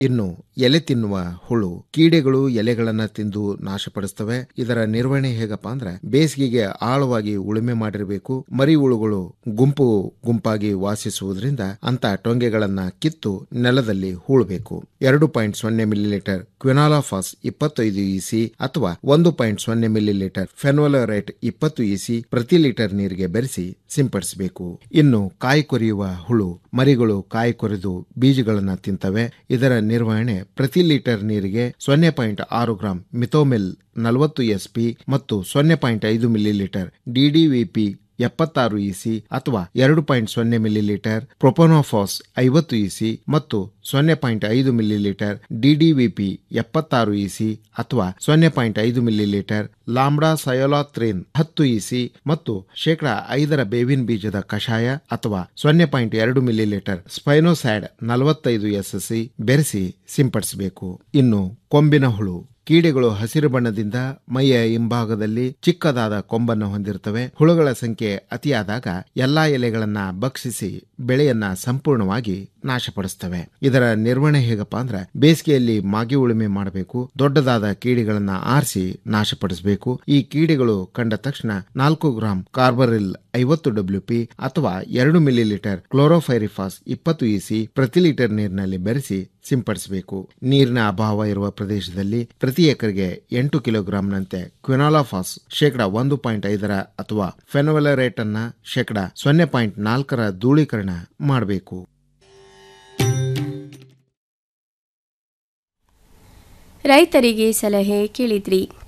ಇನ್ನು ಎಲೆ ತಿನ್ನುವ ಹುಳು ಕೀಡೆಗಳು ಎಲೆಗಳನ್ನ ತಿಂದು ನಾಶಪಡಿಸ್ತವೆ ಇದರ ನಿರ್ವಹಣೆ ಹೇಗಪ್ಪ ಅಂದ್ರೆ ಬೇಸಿಗೆಗೆ ಆಳವಾಗಿ ಉಳುಮೆ ಮಾಡಿರಬೇಕು ಮರಿ ಹುಳುಗಳು ಗುಂಪು ಗುಂಪಾಗಿ ವಾಸಿಸುವುದರಿಂದ ಅಂತ ಟೊಂಗೆಗಳನ್ನ ಕಿತ್ತು ನೆಲದಲ್ಲಿ ಹೂಳಬೇಕು ಎರಡು ಪಾಯಿಂಟ್ ಸೊನ್ನೆ ಮಿಲಿಲೀಟರ್ ಕ್ವಿನಾಲಾಫಾಸ್ ಇಪ್ಪತ್ತೈದು ಇಸಿ ಅಥವಾ ಒಂದು ಪಾಯಿಂಟ್ ಸೊನ್ನೆ ಮಿಲಿಲೀಟರ್ ಫೆನೋಲರೇಟ್ ಇಪ್ಪತ್ತು ಇಸಿ ಪ್ರತಿ ಲೀಟರ್ ನೀರಿಗೆ ಬೆರೆಸಿ ಸಿಂಪಡಿಸಬೇಕು ಇನ್ನು ಕಾಯಿ ಕೊರೆಯುವ ಹುಳು ಮರಿಗಳು ಕಾಯಿ ಕೊರೆದು ಬೀಜಗಳನ್ನ ತಿಂತವೆ ಇದರ ನಿರ್ವಹಣೆ ಪ್ರತಿ ಲೀಟರ್ ನೀರಿಗೆ ಸೊನ್ನೆ ಪಾಯಿಂಟ್ ಆರು ಗ್ರಾಂ ಮಿಥೋಮೆಲ್ ನಲವತ್ತು ಎಸ್ಪಿ ಮತ್ತು ಸೊನ್ನೆ ಪಾಯಿಂಟ್ ಐದು ಮಿಲಿಲೀಟರ್ ಡಿಡಿವಿಪಿ ಎಪ್ಪತ್ತಾರು ಇಸಿ ಅಥವಾ ಎರಡು ಪಾಯಿಂಟ್ ಸೊನ್ನೆ ಮಿಲಿಲೀಟರ್ ಪ್ರೊಪೊನೋಫಾಸ್ ಐವತ್ತು ಇಸಿ ಮತ್ತು ಸೊನ್ನೆ ಪಾಯಿಂಟ್ ಐದು ಮಿಲಿಲೀಟರ್ ಡಿಡಿವಿಪಿ ಎಪ್ಪತ್ತಾರು ಇಸಿ ಅಥವಾ ಸೊನ್ನೆ ಪಾಯಿಂಟ್ ಐದು ಮಿಲಿಲೀಟರ್ ಲಾಂಬ್ಡಾ ಸಯೋಲಾತ್ರಿನ್ ಹತ್ತು ಇಸಿ ಮತ್ತು ಶೇಕಡಾ ಐದರ ಬೇವಿನ ಬೀಜದ ಕಷಾಯ ಅಥವಾ ಸೊನ್ನೆ ಪಾಯಿಂಟ್ ಎರಡು ಮಿಲಿಲೀಟರ್ ಸ್ಪೈನೋಸ್ಯಾಡ್ ನಲವತ್ತೈದು ಎಸ್ಎಸ್ಸಿ ಬೆರೆಸಿ ಸಿಂಪಡಿಸಬೇಕು ಇನ್ನು ಕೊಂಬಿನ ಹುಳು ಕೀಡೆಗಳು ಹಸಿರು ಬಣ್ಣದಿಂದ ಮೈಯ ಹಿಂಭಾಗದಲ್ಲಿ ಚಿಕ್ಕದಾದ ಕೊಂಬನ್ನು ಹೊಂದಿರುತ್ತವೆ ಹುಳುಗಳ ಸಂಖ್ಯೆ ಅತಿಯಾದಾಗ ಎಲ್ಲಾ ಎಲೆಗಳನ್ನ ಭಕ್ಷಿಸಿ ಬೆಳೆಯನ್ನ ಸಂಪೂರ್ಣವಾಗಿ ನಾಶಪಡಿಸ್ತವೆ ಇದರ ನಿರ್ವಹಣೆ ಹೇಗಪ್ಪ ಅಂದ್ರೆ ಬೇಸಿಗೆಯಲ್ಲಿ ಮಾಗಿ ಉಳುಮೆ ಮಾಡಬೇಕು ದೊಡ್ಡದಾದ ಕೀಡೆಗಳನ್ನ ಆರಿಸಿ ನಾಶಪಡಿಸಬೇಕು ಈ ಕೀಡೆಗಳು ಕಂಡ ತಕ್ಷಣ ನಾಲ್ಕು ಗ್ರಾಂ ಕಾರ್ಬರಿಲ್ ಐವತ್ತು ಡಬ್ಲ್ಯೂ ಪಿ ಅಥವಾ ಎರಡು ಮಿಲಿಲೀಟರ್ ಕ್ಲೋರೋಫೈರಿಫಾಸ್ ಇಪ್ಪತ್ತು ಇಸಿ ಪ್ರತಿ ಲೀಟರ್ ನೀರಿನಲ್ಲಿ ಬೆರೆಸಿ ಸಿಂಪಡಿಸಬೇಕು ನೀರಿನ ಅಭಾವ ಇರುವ ಪ್ರದೇಶದಲ್ಲಿ ಪ್ರತಿ ಎಕರೆಗೆ ಎಂಟು ಕಿಲೋಗ್ರಾಂನಂತೆ ಕ್ವಿನಾಲಾಫಾಸ್ ಶೇಕಡಾ ಒಂದು ಪಾಯಿಂಟ್ ಐದರ ಅಥವಾ ಫೆನೋವೆಲರೇಟ್ ಅನ್ನ ಶೇಕಡಾ ಸೊನ್ನೆ ಪಾಯಿಂಟ್ ನಾಲ್ಕರ ಧೂಳೀಕರಣ ಮಾಡಬೇಕು ರೈತರಿಗೆ ಸಲಹೆ ಕೇಳಿದ್ರಿ